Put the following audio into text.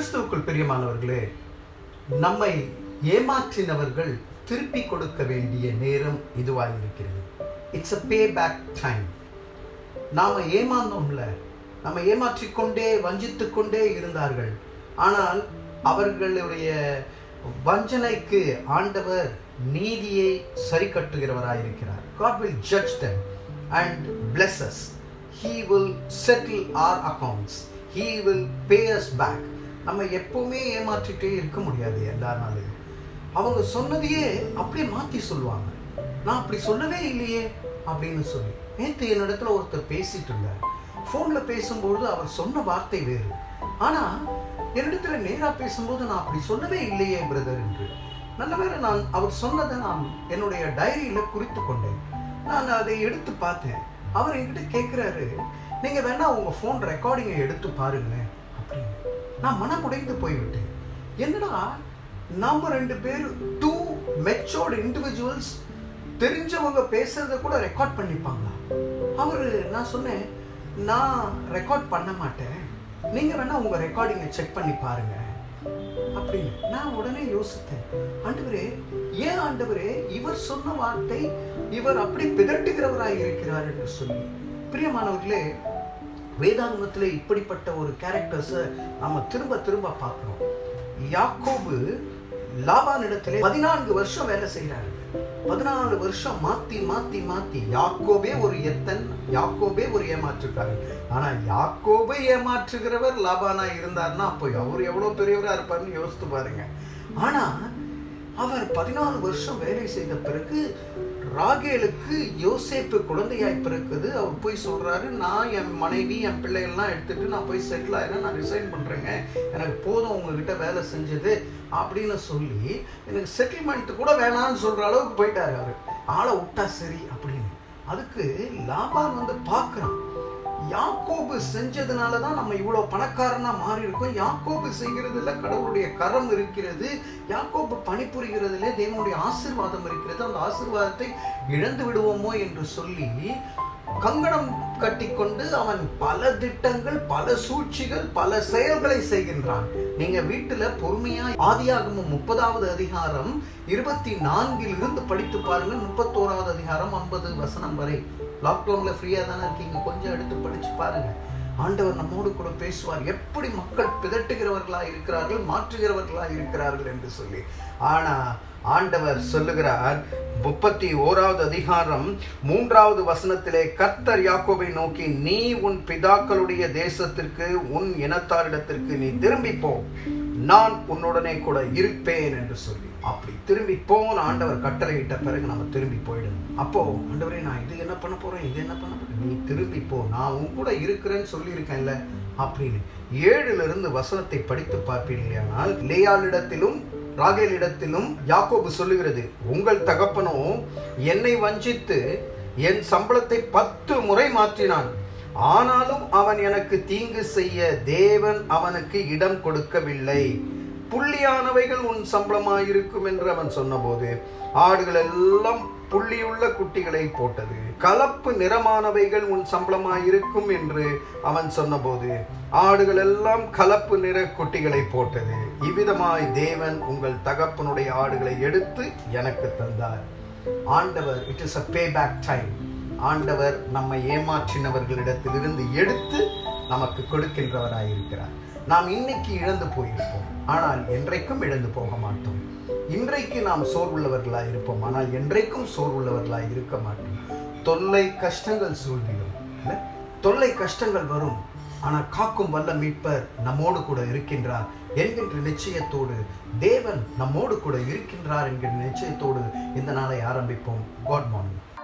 கிறிஸ்துவுக்குள் பிரியமானவர்களே நம்மை ஏமாற்றினவர்கள் திருப்பி கொடுக்க வேண்டிய நேரம் இதுவாக இருக்கிறது it's a pay back time நாம ஏமாந்தோம்ல நம்ம ஏமாற்றிக்கொண்டே வஞ்சித்துக் கொண்டே இருந்தார்கள் ஆனால் அவர்களுடைய வஞ்சனைக்கு ஆண்டவர் நீதியை சரி கட்டுகிறவராயிருக்கிறார் God will judge them and bless us. He will settle our accounts. He will pay us back. நம்ம எப்பவுமே ஏமாற்றிட்டே இருக்க முடியாது எல்லாருனாலையும் அவங்க சொன்னதையே அப்படியே மாற்றி சொல்லுவாங்க நான் அப்படி சொல்லவே இல்லையே அப்படின்னு சொல்லி நேற்று என்னிடத்துல ஒருத்தர் பேசிட்டு இருந்தார் ஃபோனில் பேசும்போது அவர் சொன்ன வார்த்தை வேறு ஆனால் என்னிடத்துல நேராக பேசும்போது நான் அப்படி சொல்லவே இல்லையே பிரதர் என்று நல்ல வேளை நான் அவர் சொன்னதை நான் என்னுடைய டைரியில் குறித்து கொண்டேன் நான் அதை எடுத்து பார்த்தேன் அவர் என்கிட்ட கேட்குறாரு நீங்கள் வேணா உங்கள் ஃபோன் ரெக்கார்டிங்கை எடுத்து பாருங்களேன் அப்படின்னு நான் மனமுடைந்து போய்விட்டேன் என்னடா நாம ரெண்டு பேர் டூ மெச்சோர்டு இண்டிவிஜுவல்ஸ் தெரிஞ்சவங்க பேசுறத கூட ரெக்கார்ட் பண்ணிப்பாங்களா அவர் நான் சொன்னேன் நான் ரெக்கார்ட் பண்ண மாட்டேன் நீங்க வேணா உங்க ரெக்கார்டிங்கை செக் பண்ணி பாருங்க அப்படின்னு நான் உடனே யோசித்தேன் ஆண்டவரே ஏன் ஆண்டவரே இவர் சொன்ன வார்த்தை இவர் அப்படி பிதட்டுகிறவராய் இருக்கிறார் என்று சொல்லி பிரியமானவர்களே வேதாகமத்தில் இப்படிப்பட்ட ஒரு கேரக்டர்ஸை நம்ம திரும்ப திரும்ப பார்க்கிறோம் யாக்கோபு லாபான் இடத்திலே பதினான்கு வருஷம் வேலை செய்கிறாரு பதினாலு வருஷம் மாத்தி மாத்தி மாத்தி யாக்கோபே ஒரு எத்தன் யாக்கோபே ஒரு ஏமாற்றுக்காரர் ஆனா யாக்கோபை ஏமாற்றுகிறவர் லாபானா இருந்தார்னா அப்போ அவர் எவ்வளவு பெரியவரா இருப்பார்னு யோசித்து பாருங்க ஆனா அவர் பதினாலு வருஷம் வேலை செய்த பிறகு ராகேலுக்கு யோசேப்பு குழந்தையாய் பிறக்குது அவர் போய் சொல்றாரு நான் என் மனைவி என் பிள்ளைகள்லாம் எடுத்துட்டு நான் போய் செட்டில் ஆயிரேன் நான் ரிசைன் பண்றேங்க எனக்கு போதும் உங்ககிட்ட வேலை செஞ்சது அப்படின்னு சொல்லி எனக்கு செட்டில்மெண்ட் கூட வேணாம்னு சொல்ற அளவுக்கு போயிட்டாரு அவரு ஆளை விட்டா சரி அப்படின்னு அதுக்கு லாபான் வந்து பார்க்குறான் யாக்கோபு செஞ்சதுனால தான் நம்ம இவ்வளோ பணக்காரனா மாறி இருக்கோம் யாக்கோபு செய்கிறதுல கடவுளுடைய கரம் இருக்கிறது யாக்கோபு பணிபுரிகிறதுல தேவனுடைய ஆசீர்வாதம் இருக்கிறது அந்த ஆசீர்வாதத்தை இழந்து விடுவோமோ என்று சொல்லி கங்கணம் கட்டிக்கொண்டு அவன் பல திட்டங்கள் பல சூழ்ச்சிகள் பல செயல்களை செய்கின்றான் நீங்க வீட்டுல பொறுமையா ஆதியாகமம் முப்பதாவது அதிகாரம் இருபத்தி நான்கில் இருந்து படித்து பாருங்க முப்பத்தோராவது அதிகாரம் ஐம்பது வசனம் வரை லாக்டவுன்ல ஃப்ரீயா தானே இருக்கீங்க கொஞ்சம் எடுத்து படிச்சு பாருங்க ஆண்டவர் நம்மோடு கூட பேசுவார் எப்படி மக்கள் பிதட்டுகிறவர்களா இருக்கிறார்கள் மாற்றுகிறவர்களா இருக்கிறார்கள் என்று சொல்லி ஆனா ஆண்டவர் சொல்லுகிறார் முப்பத்தி ஓராவது அதிகாரம் மூன்றாவது வசனத்திலே கர்த்தர் யாக்கோபை நோக்கி நீ உன் பிதாக்களுடைய தேசத்திற்கு உன் இனத்தாரிடத்திற்கு நீ திரும்பி போ நான் உன்னுடனே கூட இருப்பேன் என்று சொல்லி அப்படி திரும்பி போன ஆண்டவர் கட்டளையிட்ட பிறகு நம்ம திரும்பி போயிடணும் அப்போ ஆண்டவரே நான் இது என்ன பண்ண போறேன் இது என்ன பண்ண போறேன் நீ திரும்பி போ நான் உன் கூட இருக்கிறேன்னு சொல்லியிருக்கேன்ல அப்படின்னு ஏழுல இருந்து வசனத்தை படித்து பார்ப்பீர்களானால் லேயாளிடத்திலும் ராகேலிடத்திலும் யாக்கோபு சொல்லுகிறது உங்கள் தகப்பனோ என்னை வஞ்சித்து என் சம்பளத்தை பத்து முறை மாற்றினான் ஆனாலும் அவன் எனக்கு தீங்கு செய்ய தேவன் அவனுக்கு இடம் கொடுக்கவில்லை புள்ளியானவைகள் உன் சம்பளமாயிருக்கும் என்று அவன் சொன்னபோது ஆடுகள் எல்லாம் புள்ளியுள்ள குட்டிகளை போட்டது கலப்பு நிறமானவைகள் உன் சம்பளமாயிருக்கும் என்று அவன் சொன்னபோது ஆடுகள் எல்லாம் கலப்பு நிற குட்டிகளை போட்டது இவ்விதமாய் தேவன் உங்கள் தகப்பனுடைய ஆடுகளை எடுத்து எனக்கு தந்தார் ஆண்டவர் it is a pay back time ஆண்டவர் நம்மை ஏமாற்றினவர்களிடத்திலிருந்து எடுத்து நமக்கு கொடுக்கின்றவராயிருக்கிறார் நாம் இன்னைக்கு இழந்து போயிருப்போம் ஆனால் என்றைக்கும் இழந்து போக மாட்டோம் இன்றைக்கு நாம் சோர்வுள்ளவர்களாய் இருப்போம் ஆனால் என்றைக்கும் சோர்வுள்ளவர்களாய் இருக்க மாட்டோம் தொல்லை கஷ்டங்கள் சூழ்நிலும் இல்ல? தொல்லை கஷ்டங்கள் வரும் ஆனால் காக்கும் வல்ல மீட்பர் நம்மோடு கூட இருக்கின்றார் என்கின்ற நிச்சயத்தோடு தேவன் நம்மோடு கூட இருக்கின்றார் என்கின்ற நிச்சயத்தோடு இந்த நாளை ஆரம்பிப்போம் காட் மார்னிங்